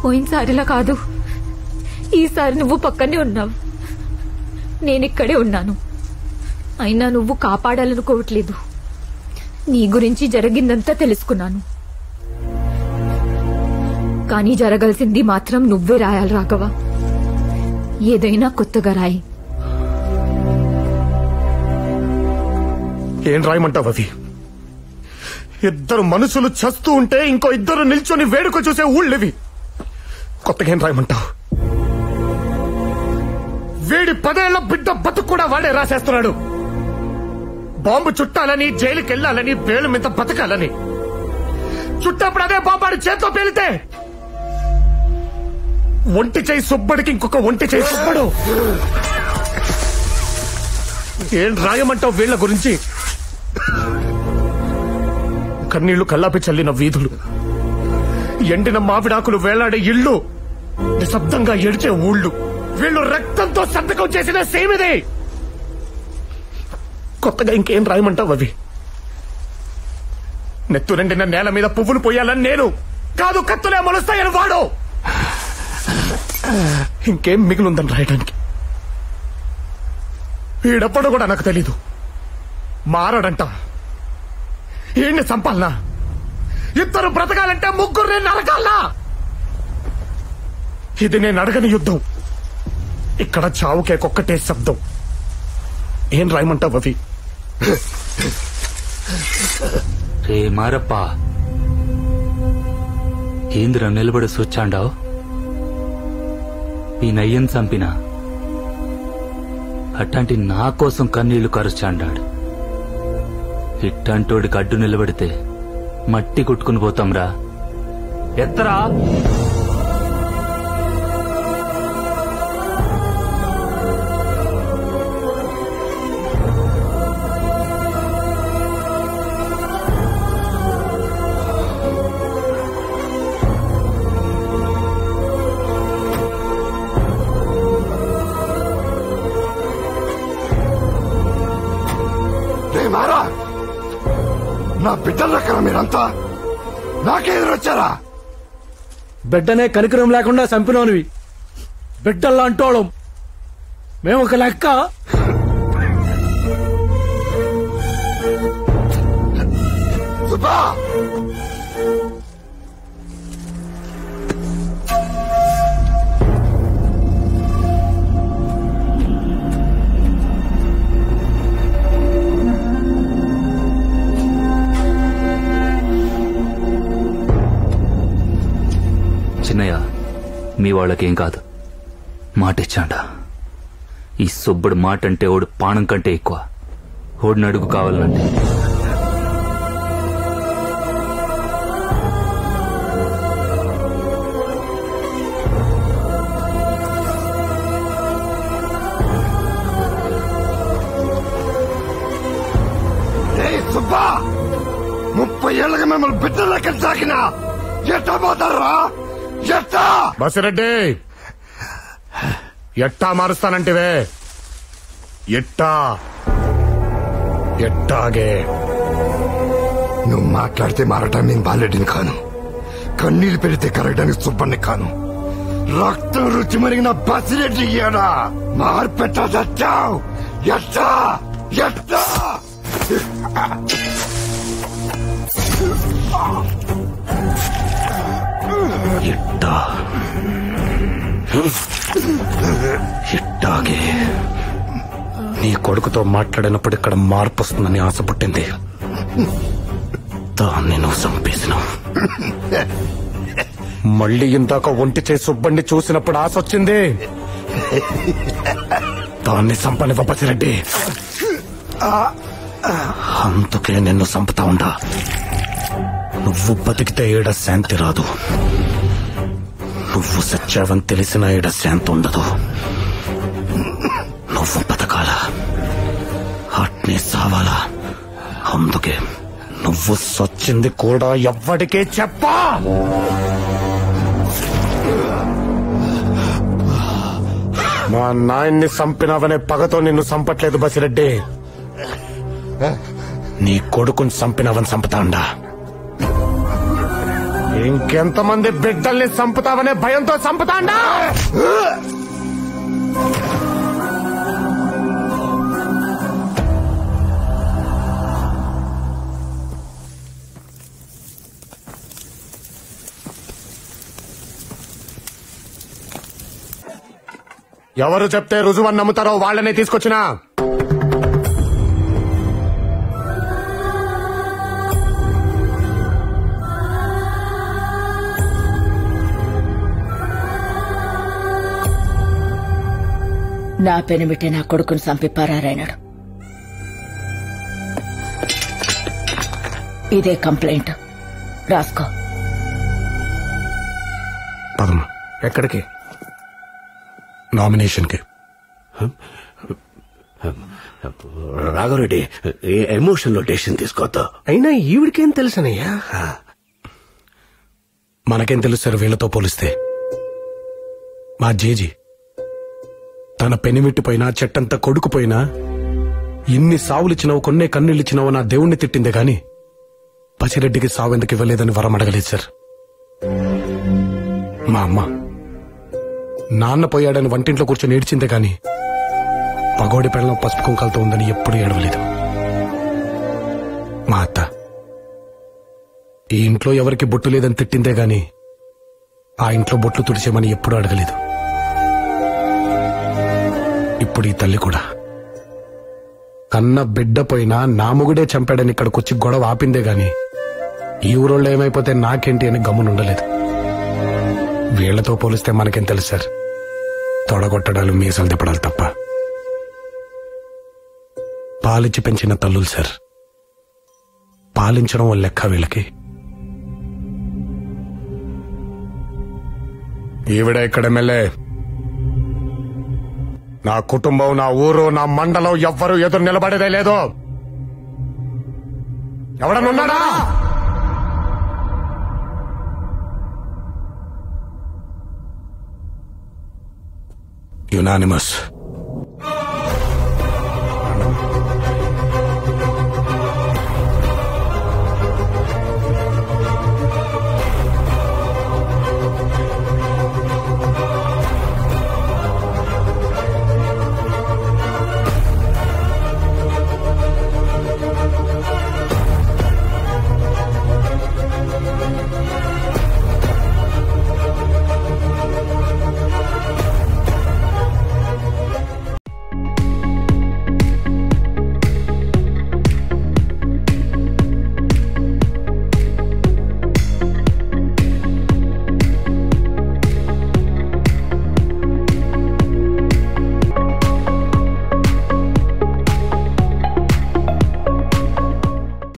పోయినసారిలా కాదు ఈసారి నువ్వు పక్కనే ఉన్నావు నేనిక్కడే ఉన్నాను అయినా నువ్వు కాపాడాలనుకోవట్లేదు నీ గురించి జరిగిందంతా తెలుసుకున్నాను కానీ జరగాల్సింది మాత్రం నువ్వే రాయాలి రాఘవ ఏదైనా కొత్తగా రాయి ఏం రాయమంటావు అవి ఇద్దరు మనుషులు చస్తూ ఉంటే ఇంకో ఇద్దరు నిల్చొని వేడుక చూసే ఊళ్ళివి కొత్తగా ఏం రాయమంటావు వీడి పదేళ్ల బిడ్డ బతుకు కూడా వాడే రాసేస్తున్నాడు బాంబు చుట్టాలని జైలుకి వెళ్ళాలని వేలు మీద బతకాలని చుట్టప్పుడు అదే బాంబాడు చేత్తో పేలితే ఒంటి చేయి సుబ్బడికి ఇంకొక ఒంటి చేయి సుబ్బడు ఏం రాయమంటావు వీళ్ళ గురించి కన్నీళ్లు కల్లాపి చల్లిన వీధులు ఎండిన మావిడాకులు వేలాడే ఇళ్ళు నిశ్శబ్దంగా ఎడిచే ఊళ్ళు వీళ్ళు రక్తంతో సంతకం చేసిన సేమిదే కొత్తగా ఇంకేం రాయమంటావు అవి నెత్తు నిండిన నేల మీద పువ్వులు పోయాలని నేను కాదు కత్తులే మొలుస్తాయని వాడు ఇంకేం మిగిలిందని రాయడానికి వీడెప్పుడు కూడా నాకు తెలీదు మారడంట ఈయన్ని చంపాలనా ఇద్దరు బ్రతకాలంటే ముగ్గురు నరకాలనా ఇది నేను అడగని యుద్ధం ఇక్కడ చావుకే కొక్కటే శబ్దం ఏం రాయమంటావు అవి రే మారప్ప ఏందిరా నిలబడి సూచాండావు ఈ నయ్యం చంపిన అట్లాంటి నా కోసం కన్నీళ్లు కరుచాండాడు ఇట్టంటోడికి అడ్డు నిలబడితే మట్టి కొట్టుకుని పోతాంరా ఎత్తరా రే మారా నా బిడ్డల రకరా మీరంతా నాకే ఎదురొచ్చారా బిడ్డనే కనికరం లేకుండా చంపినోనివి బిడ్డల్లా అంటోళం మేము ఒక లెక్క సుబ్బా చిన్నయ్య మీ వాళ్ళకేం కాదు మాట ఇచ్చాండా ఈ సుబ్బుడు మాట అంటే ఓడు పానం కంటే ఎక్కువ ఓడిని అడుగు కావాలంటే రే సుబ్బా ముప్పై ఏళ్ళగా మిమ్మల్ని బిడ్డల లెక్క సాకినా ఎట్టా పోతారా ఎట్టా బసిరెడ్డి ఎట్టా మారుస్తానంటివే ఎట్టా ఎట్టాగే నువ్వు మాట్లాడితే మారటానికి నేను బాలెడ్డిని కాను కన్నీళ్లు పెడితే కరగడానికి సుబ్బన్ని కాను రక్తం రుచి మరిగిన బసిరెడ్డి ఇయ్యాడా మార్పెట్టా చచ్చావు ఎట్టా ఎట్టా ఎట్టా ఎట్టాగే నీ కొడుకుతో మాట్లాడినప్పుడు ఇక్కడ మార్పు వస్తుందని ఆశ పుట్టింది దాన్ని నువ్వు చంపేసినావు మళ్ళీ ఇందాక ఒంటి చేసి సుబ్బండి చూసినప్పుడు ఆశ వచ్చింది దాన్ని చంపనివ్వ బసిరెడ్డి అందుకే నిన్ను చంపుతా ఉండా నువ్వు బతికితే ఈడ శాంతి రాదు నువ్వు సచ్చావని తెలిసిన ఈడ శాంతి ఉండదు నువ్వు బతకాలా అట్నే సావాలా అందుకే నువ్వు సచ్చింది కూడా ఎవ్వడికే చెప్పా మా నాయన్ని చంపినావనే పగతో నిన్ను చంపట్లేదు బసిరెడ్డి నీ కొడుకుని చంపినవని చంపుతాండా ఇంకెంతమంది బిడ్డల్ని చంపుతావనే భయంతో చంపుతాండా ఎవరు చెప్తే రుజువని నమ్ముతారో వాళ్ళనే తీసుకొచ్చినా నా పెనిమిటి నా కొడుకుని చంపి పరారైనాడు ఇదే కంప్లైంట్ రాసుకో పదమ్మా ఎక్కడికి నామినేషన్ కి రాఘవరెడ్డి ఎమోషన్ లో డెసిషన్ తీసుకోవద్దు అయినా ఈవిడికేం తెలుసనయ్యా మనకేం తెలుస్తారు వీళ్ళతో పోలిస్తే మా జేజీ తన పెనిమిట్టిపోయినా చెట్టంతా కొడుకుపోయినా ఇన్ని సావులిచ్చినావు కొన్నే కన్నీళ్ళిచ్చినావు నా దేవుణ్ణి తిట్టిందే గాని పసిరెడ్డికి సావు ఎందుకు ఇవ్వలేదని వరం అడగలేదు సార్ మా అమ్మ నాన్న పోయాడని వంటింట్లో కూర్చొని ఏడ్చిందే గాని పగోడి పెళ్ళం పసుపు కుంకాలతో ఉందని ఎప్పుడూ ఏడవలేదు మా అత్త ఈ ఇంట్లో ఎవరికి బొట్టు లేదని తిట్టిందే గాని ఆ ఇంట్లో బొట్లు తుడిచేమని ఎప్పుడూ అడగలేదు ఇప్పుడు ఈ తల్లి కూడా కన్న బిడ్డ పోయినా నా మొగుడే చంపాడని ఇక్కడికొచ్చి గొడవ ఆపిందే గాని ఈ ఊరోళ్ళు ఏమైపోతే నాకేంటి అని గమ్మునుండలేదు వీళ్లతో పోలిస్తే మనకేం తెలుసు సార్ తొడగొట్టడాలు మీసాలు తిప్పడాలు తప్ప పాలిచ్చి పెంచిన తల్లులు సార్ పాలించడం ఓ లెక్క వీళ్ళకి ఈవిడ ఇక్కడ ఎమ్మెల్యే నా కుటుంబం నా ఊరు నా మండలం ఎవ్వరు ఎదురు నిలబడేదే లేదు ఎవడనున్నాడా యునానిమస్